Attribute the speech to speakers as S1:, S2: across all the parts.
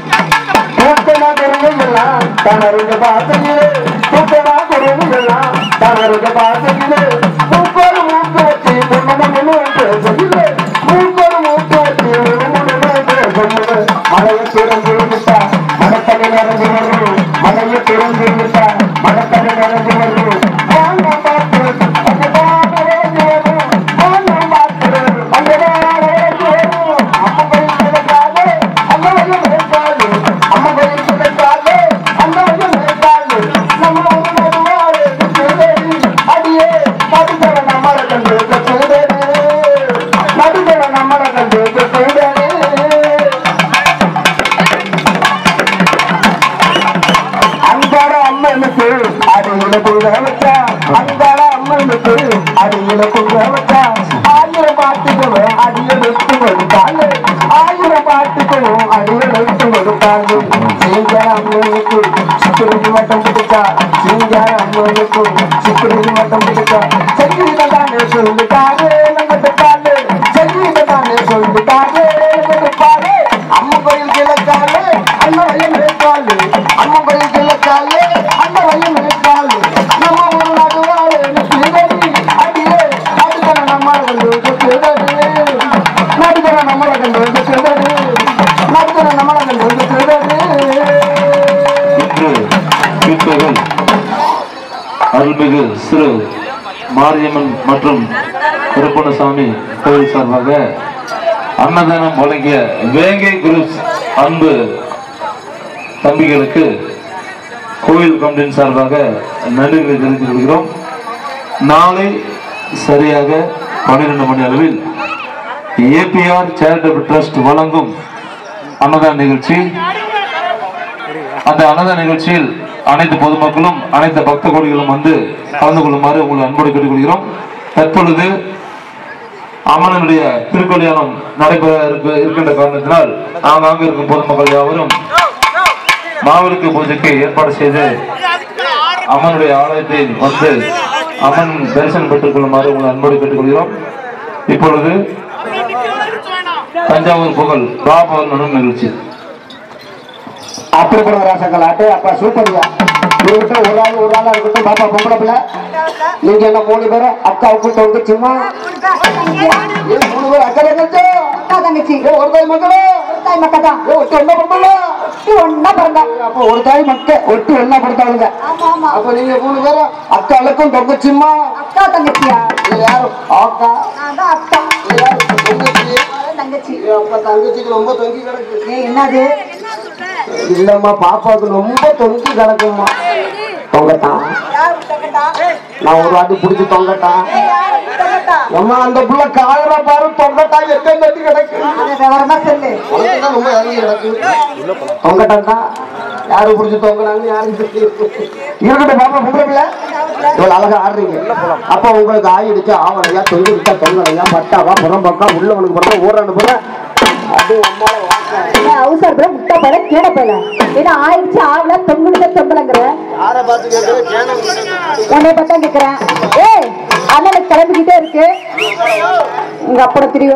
S1: தூக்கமா குருவியெல்லாம் தனருங்க பாசையிலே தூக்கமா குருவியெல்லாம் தனருங்க பாசையிலே மூக்கோடு மூக்கு வச்சு முன்ன முன்னு பேசையிலே மூக்கோடு மூக்கு வச்சு முன்னு முன்னு பேசையிலே மழையை திறந்து விட்டா மனத்தனை நிறைஞ்சு வரும் மழையை திறந்து விட்டா மனத்தனை நிறைஞ்சு வரும் வாங்க பார்த்து அந்த நிறைஞ்சு வரும் வாங்க பார்த்து அந்த நிறைஞ்சு வரும் அப்ப போய் கிடக்காது அந்த வயல் இருக்காது அம்மா போய் கிடக்காது அந்த வயல் இருக்காது நம்ம ஒரு நடுவாரு சுடேரி அடியே நடுத்தர நம்மள கண்டு சுடேரி நடுத்தர நம்மள கண்டு சுடேரி அன்பாட அம்மனுக்கு அடியில கூட வச்சா அன்பாட அம்மனுக்கு அடியில கூட வச்சா ஆயிரம் பாட்டுகளும் அடியில எடுத்து கொடுத்தாங்க ஆயிரம் பாட்டுகளும் அடியில எடுத்து கொடுத்தாங்க சிங்கார அம்மனுக்கு சுக்குருதி மட்டம் பிடிச்சா சிங்கார அம்மனுக்கு சுக்குருதி மட்டம் பிடிச்சா செங்கிட்ட தானே சொல்லிட்டாரு நம்ம தானே செங்கிட்ட தானே சொல்லிட்டாரு நம்ம பாரு அம்மன் கோயில் கிழக்காலே அண்ணன் வயல் மேற்காலு அம்மன் கோயில் கிழக்காலே அண்ணன் வயல் மேற்காலு நம்ம ஒரு நடுவாரு சிதறி அடியே நடுத்தர நம்மள கண்டு சிதறி நடுத்தர நம்மள கண்டு சிதறி நடுத்தர நம்மள கண்டு சிதறி
S2: இன்று பிற்பகல் அருள்மிகு சிறு மாரியம்மன் மற்றும் கருப்பணசாமி கோவில் சார்பாக அன்னதானம் வழங்கிய வேங்கை குரூப்ஸ் அன்பு தம்பிகளுக்கு கோவில் கமிட்டியின் சார்பாக நன்றிகளை தெரிவித்துக் கொள்கிறோம் நாளை சரியாக பன்னிரண்டு மணி அளவில் ஏபிஆர் சேரிட்டபிள் ட்ரஸ்ட் வழங்கும் அன்னதான நிகழ்ச்சி அந்த அன்னதான நிகழ்ச்சியில் அனைத்து பொதுமக்களும் அனைத்து பக்த கோடிகளும் வந்து கலந்து கொள்ளுமாறு உங்களை அன்போடு கேட்டுக்கொள்கிறோம் தற்பொழுது அம்மனுடைய திருக்கல்யாணம் நடைபெற இருக்க- இருக்கின்ற காரணத்தினால் ஆங்காங்க இருக்கும் பொதுமக்கள் யாவரும் மாவிளக்கு பூஜைக்கு ஏற்பாடு செய்து அம்மனுடைய ஆலயத்தில் வந்து அம்மன் தரிசனம் பெற்றுக் கொள்ளுமாறு உங்களை அன்போடு கேட்டுக்கொள்கிறோம் இப்பொழுது தஞ்சாவூர் புகழ் பாபவர் நடும் நிகழ்ச்சி
S1: அப்படி கூட ராசங்கள் ஆட்டு அப்ப சூப்பர்யா இவர்கிட்ட ஒரு ஆள் ஒரு ஆளா இருக்கட்டும் பாப்பா பொம்பளை பிள்ளை நீங்க என்ன மூணு பேரும் அக்காவுக்கு தொங்க சும்மா ஏன் மூணு பேரும் அக்கா தங்கச்சி
S3: அக்கா தங்கச்சி
S1: ஏன் ஒரு தாய் மக்களே
S3: ஒரு தாய் மக்கா தான்
S1: ஏன் ஒட்டு என்ன பண்ணல
S3: ஒன்னா பிறந்தா
S1: அப்ப ஒரு தாய் மக்க ஒட்டு என்ன படுத்தாளுங்க
S3: ஆமா ஆமா
S1: அப்ப நீங்க மூணு பேரும் அக்காளுக்கும் தொங்கச்சிம்மா
S3: அக்கா தங்கச்சியா
S1: இது யாரும் ஆக்கா
S3: நான் தான் அக்கா
S1: இது யாரும் தங்கச்சி
S3: அவன் தங்கச்சி
S1: ஏன் அப்ப தங்கச்சிக்கு ரொம்ப தொங்கி கிடக்கு
S3: ஏய் என்னது
S1: இல்லம்மா பாப்பாவுக்கு ரொம்ப தொங்கி கிடக்கும்மா தொங்கட்டான்
S3: யார் விட்டக்கட்டா
S1: நான் ஒரு வாட்டி பிடிச்சி தொங்கட்டான்
S3: யார் விட்டக்கட்டா
S1: அம்மா அந்த புள்ள காயற பாரு தொங்கட்டான் எங்க கட்டி கிடக்கு
S3: அதை விவரமா சொல்லு
S1: உனக்கு தான் ரொம்ப இறங்கி கிடக்கு தொங்கட்டான் தான் யாரு பிடிச்சி தொங்கினாங்க யாருக்கு தெரியும் இருக்கட்டும் பாப்பா பொம்பளை பிள்ளை இவ்வளவு அழகா ஆடுறீங்க அப்ப உங்களுக்கு ஆயிடுச்சு ஆவணையா தொங்கி விட்டா தொங்கலையா பட்டாவா புறம்பக்கா உள்ளவனுக்கு பிறந்த ஊரானு போல அது அம்மாவை வாங்க
S3: அவசரத்துல முட்டை போல கீழே போல ஏன்னா ஆயிடுச்சு ஆவல தொங்குடுத தொங்கலங்கிற
S1: யாரை பார்த்து கேட்கறது கேனம்
S3: உன்னை பார்த்தா கேக்குறேன் ஏய் அண்ணனுக்கு கிளம்பிக்கிட்டே இருக்கு உங்க அப்பட திரி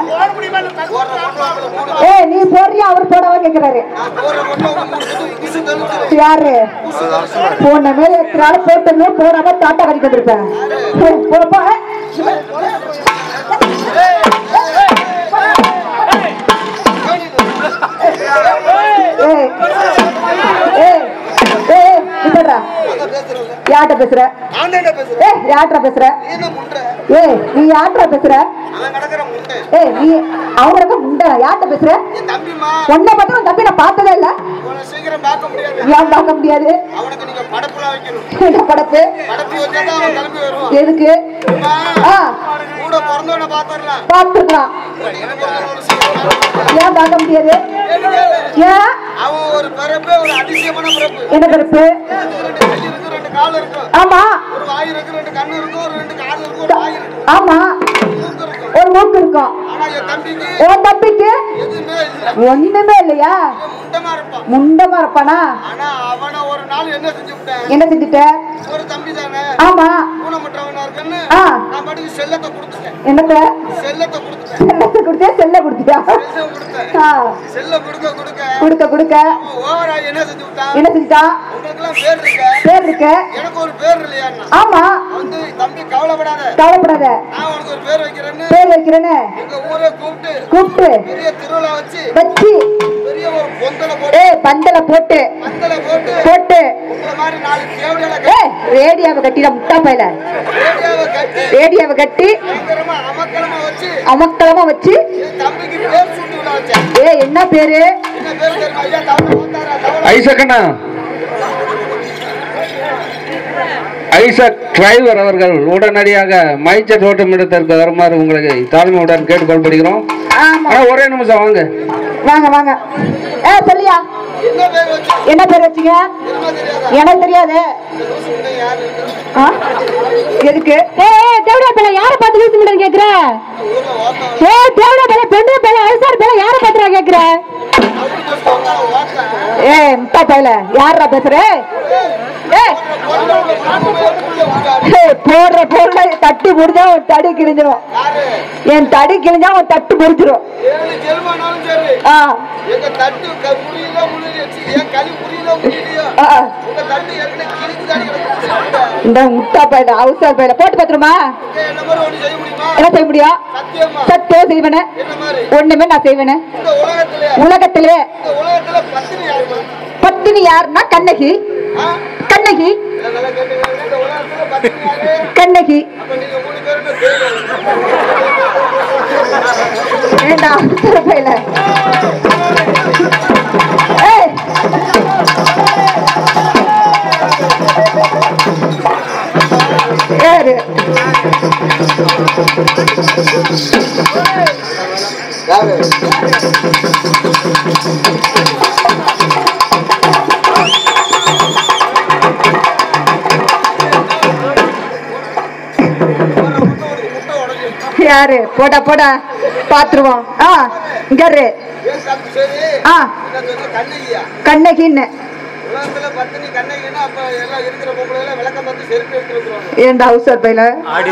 S3: ஏய் நீ போடுறியா அவர் போடவா கேக்குறாரு யாரு போன மேல எத்தனை நாள் போட்டோமே போடாம டாட்டா கட்டிட்டு வந்திருப்பேன் போ, போ, போ. ஏய் ஏய் ஏய் இப்படா யார்கிட்ட பேசுற ஏய் யார்கிட்ட பேசுற ஏய் நீ யார்கிட்ட பேசுற ஏய் நீ அவங்க இருக்க முண்டை யார்கிட்ட பேசுற உன்னை பார்த்தா உன் தம்பி நான் பார்த்ததே இல்ல
S4: சீக்கிரம் பார்க்க முடியாது
S3: ஏன் பார்க்க முடியாது
S4: அவனுக்கு நீங்க படப்புலாம் வைக்கணும்
S3: என்ன படப்பு
S4: படப்பு வச்சாதான் அவன் கிளம்பி வருவான்
S3: எதுக்கு ஆ
S4: கூட பிறந்தவனை பார்த்துடலாம்
S3: பார்த்துக்கலாம் ஏன் பார்க்க முடியாது ஏன்
S4: அவன் ஒரு பிறப்பு ஒரு அதிசயமான பிறப்பு
S3: என்ன பிறப்பு
S4: ரெண்டு கை இருக்கு ரெண்டு கால் இருக்கும்
S3: ஆமா
S4: ஒரு வாய் இருக்கு ரெண்டு கண்ணு இருக்கும் ஒரு ரெண்டு கால் இருக்கும் ஒரு வாய் இருக்கும்
S3: ஆமா
S4: மூக்கு இருக்கும்
S3: ஒரு மூக்கு இருக்கும்
S4: ஆனா என் தம்பிக்கு
S3: உன் தம்பிக்கு
S4: எதுவுமே இல்ல
S3: ஒண்ணுமே இல்லையா
S4: இவன் முண்டமா இருப்பான்
S3: முண்டமா இருப்பானா
S4: ஆனா அவனை ஒரு நாள் என்ன செஞ்சு விட்டேன்
S3: என்ன செஞ்சுட்ட
S4: ஒரு தம்பி தானே
S3: ஆமா
S4: ஊனமுற்றவனா இருக்குன்னு
S3: ஆ
S4: நான் பாட்டுக்கு செல்லத்தை கொடுத்துட்டேன்
S3: என்னத்த
S4: செல்லத்தை கொடுத்துட்டேன்
S3: செல்லத்தை கொடுத்தியா செல்ல கொடுத்தியா
S4: செல்ல கொடுத்தேன்
S3: ஆ,
S4: செல்ல கொடுக்க கொடுக்க
S3: கொடுக்க கொடுக்க
S4: அவன் ஓவரா என்ன செஞ்சு விட்டான்
S3: என்ன செஞ்சுட்டான்
S4: உங்களுக்கெல்லாம் பேர் இருக்க
S3: பேர் இருக்கு
S4: எனக்கு ஒரு பேர் இல்லையான்னா
S3: ஆமா
S4: வந்து தம்பி கவலைப்படாத
S3: கவலைப்படாத
S4: நான் உனக்கு ஒரு பேர் வைக்கிறேன்னு
S3: பேர் வைக்கிறேன்னு
S4: எங்க ஊரை கூப்பிட்டு
S3: கூப்பிட்டு
S4: பெரிய திருவிழா வச்சு
S3: வச்சு
S4: பெரிய ஒரு பொந்தலை போட்டு
S3: ஏய் பந்தல போட்டு
S4: பந்தலை போட்டு
S3: போட்டு
S4: உங்களை மாதிரி நாலு தேவையான
S3: ஏய் ரேடியோவை கட்டிட முட்டா பையில
S4: ரேடியோவை கட்டி
S3: ரேடியோவை கட்டி
S4: பயங்கரமா அமக்கலமா வச்சு
S3: அமக்களமா வச்சு
S4: என் தம்பிக்கு பேர் சூட்டு விட வச்சேன்
S3: ஏய் என்ன பேரு
S4: என்ன பேர் தெரியுமா ஐயா தவளை வந்தாரா தவளை
S5: ஐசக்கண்ணா ஐசக் டிரைவர் அவர்கள் உடனடியாக மைச்சர் ஓட்டமிடத்திற்கு வருமாறு உங்களுக்கு தாழ்மையுடன் கேட்டுக்கொள்படுகிறோம்
S3: ஆமா
S5: ஆனா ஒரே நிமிஷம் வாங்க
S3: வாங்க வாங்க ஏ சொல்லியா
S4: என்ன பேர் வச்சு
S3: என்ன பேர் வச்சீங்க
S4: தெரியுமா தெரியாதா
S3: எனக்கு தெரியாது
S4: இந்த லூசு முண்டை யாரு
S3: ஆ? எதுக்கு ஏ தேவடா பேல யார பார்த்து லூசு மீட்டர் கேக்குற
S4: ஊர்ல ஓட்டம்
S3: ஏ தேவடா பேல பெண்ணு பேல அல்சார் பேல யார பாத்துறா கேக்குற
S4: அப்படி சொல்லிட்டு ஓட்டம்
S3: ஏ முட்டா பையில யாரா பேசுற ஏ ஏய், போடுற பொருளை தட்டி முடிஞ்சா உன் தடி கிழிஞ்சிரும்
S4: யாரு
S3: என் தடி கிழிஞ்சா உன் தட்டு முடிச்சிரும்
S4: ஏழு ஜென்மானாலும் சரி
S3: ஆ
S4: எங்க தட்டு க- முடியல முடியல என் களி முடியல முடியலையோ
S3: ஆ.
S4: உங்க தட்டு ஏற்கனவே கிழிஞ்சு தாடி கிடக்குது
S3: இந்த முட்டா பையில அவசர பையில போட்டு பாத்துருமா
S4: என்ன மாதிரி ஒண்ணு செய்ய முடியுமா
S3: என்ன செய்ய முடியும்
S4: சத்தியமா
S3: சத்தியம் செய்வனே
S4: என்ன மாதிரி
S3: ஒண்ணுமே நான் செய்வேனே
S4: இந்த உலகத்துல
S3: உலகத்திலே
S4: இந்த உலகத்துல பத்தினி யாருமா
S3: பத்தினி யாருன்னா கண்ணகி
S4: ஆ?
S3: கண்ணகி
S4: இதை நல்லா கேட்டுக்கோங்க. இந்த உலகத்துல பத்தினி யாரு
S3: கண்ணகி
S4: அப்ப நீங்க மூணு பேருமே தெய்வம்
S3: வேண்டாம் அவசர பையில ஏய் யாரு
S4: யாரு முட்டை உடஞ்சி
S3: யாரு போடா போடா பாத்துருவோம் ஆ இங்க இரு.
S4: ஏன் தம்பி சரி
S3: ஆ
S4: என்ன சொன்ன கண்ணகியா
S3: கண்ணகின்னு
S4: உலகத்துல பத்தினி கண்ணகின்னா அப்ப எல்லாம் இருக்கிற பொம்பளை எல்லாம் விளக்கம் பார்த்து செருப்பு எடுத்து வந்துருவாங்க
S3: ஏண்டா ஹவுசர் பையில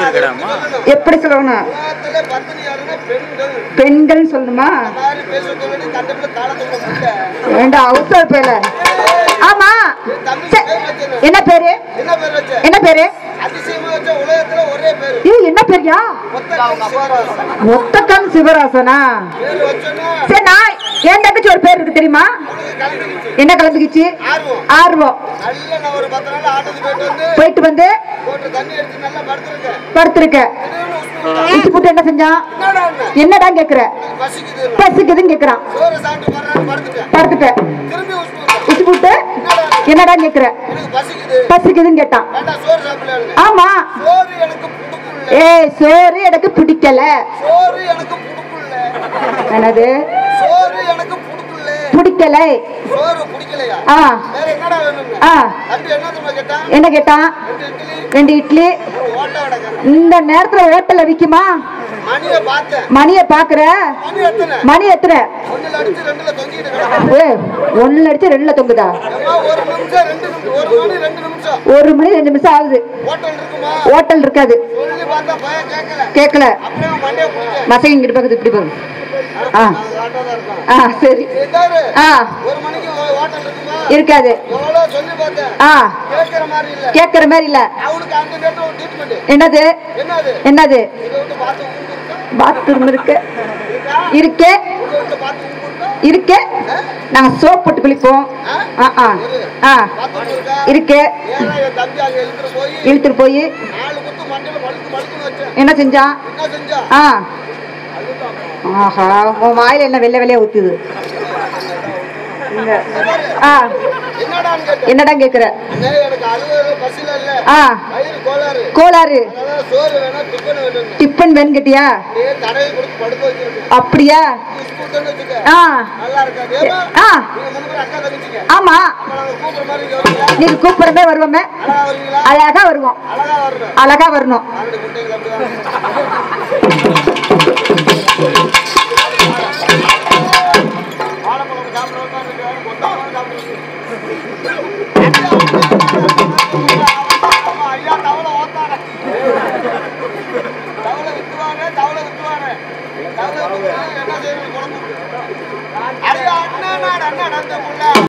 S3: எப்படி சொல்லணும்
S4: உலகத்துல பத்தினி யாருன்னா பெண்கள்
S3: பெண்கள் சொல்லணுமா
S4: இந்த மாதிரி பேச சொல்லி கண்டத்துல காலத்துல முட்டை
S3: வேண்டா ஹவுசர் பையில ஆமா சே, என்ன பேரு
S4: என்ன பேர் வச்ச
S3: என்ன பேரு
S4: அதிசயமா வச்ச உலகத்துல ஒரே பேரு
S3: இது என்ன பேரியா
S4: ஒத்த சிவராசன்
S3: ஒத்தக்கம் சிவராசனா
S4: பேர் வச்சோன்னா
S3: சரி நான் என் தங்கச்சி ஒரு பேர் இருக்கு தெரியுமா
S4: அவனுக்கு கலந்துக்கிச்சு
S3: என்ன கலந்துக்கிச்சு
S4: ஆர்வம்
S3: ஆர்வம்
S4: நல்ல நான் ஒரு பத்து நாள் ஆட்டத்துக்கு போயிட்டு வந்து
S3: போயிட்டு வந்து
S4: போட்டு தண்ணி எடுத்து நல்லா படுத்துருக்கேன்
S3: படுத்திருக்க
S4: திடீர்னு உப்பு விட்டா,
S3: ஊசி போட்டு என்ன செஞ்சான்
S4: என்னடா என்ன?
S3: என்னடா கேக்குற
S4: எனக்கு பசிக்குது
S3: பசிக்குதுன்னு கேக்குறான்
S4: சோறு சாப்பிட்டு வர்றான்னு படுத்துட்டேன்
S3: படுத்துட்டேன்
S4: திரும்பி உப்பு விட்டேன்.
S3: ஊசி போட்டு என்னடா கேக்குற
S4: எனக்கு பசிக்குது
S3: பசிக்குதுன்னு கேட்டான்
S4: வேண்டாம் சோறு சாப்பிடல
S3: ஆமா
S4: சோறு எனக்கு புடுக்குள்ள
S3: ஏய் சோறு எனக்கு பிடிக்கல
S4: சோறு எனக்கு புடுக்குள்ள
S3: என்னது
S4: சோறு எனக்கு புடுக்குள்ள
S3: பிடிக்கலை
S4: சோறு பிடிக்கலையா
S3: ஆ
S4: வேற என்னடா வேணுங்க
S3: ஆ
S4: தம்பி என்ன தெரியுமா கேட்டான்
S3: என்ன கேட்டான்
S4: ரெண்டு இட்லி
S3: ரெண்டு இட்லி
S4: ஒரு ஓட்ட வடை
S3: இந்த நேரத்துல ஹோட்டல்ல விக்குமா
S4: மணியை பார்த்தேன்
S3: மணிய பாக்குற
S4: மணி எத்தனை
S3: மணி எத்தனை
S4: ஒண்ணுல அடிச்சு ரெண்டுல தொங்கிட்டு கிடக்கும்
S3: ஏ ஒண்ணுல அடிச்சு ரெண்டுல தொங்குதா
S4: ஏம்மா, ஒரு நிமிஷம் ரெண்டு நிமிஷம் ஒரு மணி ரெண்டு நிமிஷம்
S3: ஒரு மணி ரெண்டு நிமிஷம் ஆகுது
S4: ஹோட்டல் இருக்குமா
S3: ஹோட்டல் இருக்காது
S4: சொல்லி பார்த்தா பையன் கேட்கல
S3: கேட்கல
S4: அப்படியே அவன் மண்டையை பிடிச்சேன்
S3: மசைங்க இங்கிட்டு பக்கத்து இப்படி போகுது ஆ
S4: ஆட்டோ தான் இருக்கான்
S3: ஆ சரி
S4: எதாரு
S3: ஆ
S4: ஒரு மணிக்கு ஹோ- ஹோட்டல் இருக்குமா
S3: இருக்காது
S4: எவ்வளோ சொல்லி பார்த்தேன்
S3: ஆ
S4: கேட்கிற மாதிரி இல்ல
S3: கேட்கற மாதிரி இல்ல
S4: அவனுக்கு அந்த நேரத்தில் ஒரு ட்ரீட்மெண்ட்
S3: என்னது
S4: என்னது
S3: என்னது
S4: இதை விட்டு பார்த்து ஊம்பு இருக்கா
S3: பாத்ரூம் இருக்கு
S4: இருக்கா
S3: இருக்கே
S4: இதை விட்டு பார்த்து ஊம்பு இருக்கா
S3: இருக்கே நாங்க சோப் போட்டு குளிப்போம் ஆ ஆ ஆ
S4: பார்த்து இருக்கா
S3: இருக்கு
S4: ஏன்னா என் தம்பி அங்க இழுத்துட்டு போய்
S3: இழுத்துட்டு போய்
S4: நாலு குத்து மண்டையில மழுக்கு மழுக்குன்னு வச்சேன்
S3: என்ன செஞ்சான்
S4: என்ன செஞ்சா
S3: ஆ ஆஹா உன் வாயில என்ன வெள்ளை வெள்ளையா ஊத்துது இங்க. ஆ
S4: என்னடான்னு கேட்டேன்
S3: என்னடா கேக்குற
S4: அண்ணே, எனக்கு அழுவது பசில இல்ல
S3: ஆ
S4: வயிறு கோளாறு
S3: கோளாறு
S4: அதனால சோறு வேணா டிஃபன் வேணும்
S3: டிப்பன் வேணும் கேட்டியா
S4: அப்படியே தடவை கொடுத்து படுக்க வச்சிருக்கேன்
S3: அப்படியா
S4: ஸ்கூட்டர்னு வச்சுக்க
S3: ஆ
S4: நல்லா இருக்காது ஏம்மா
S3: ஆ
S4: நீங்க மூணு பேரும் அக்கா தங்கச்சிங்க
S3: ஆமா
S4: அப்ப நாங்க கூப்பிடுற மாதிரி இங்க வருவீங்களா
S3: நீங்க கூப்பிடறதே வருவோமே
S4: அழகா வருவீங்களா
S3: அழகா வருவோம்
S4: அழகா வரணும்
S3: அழகா வரணும்
S4: ஆல்ரெடி குட்டைகள் அப்படிதான் ஐயா தவளை ஓத்தார தவளை வித்துவாரு தவளை வித்துவாரு தவளை வித்துவாரு என்ன செய்யணும் குழம்பு ஐயா அண்ணா அண்ணா நடந்த முள்ள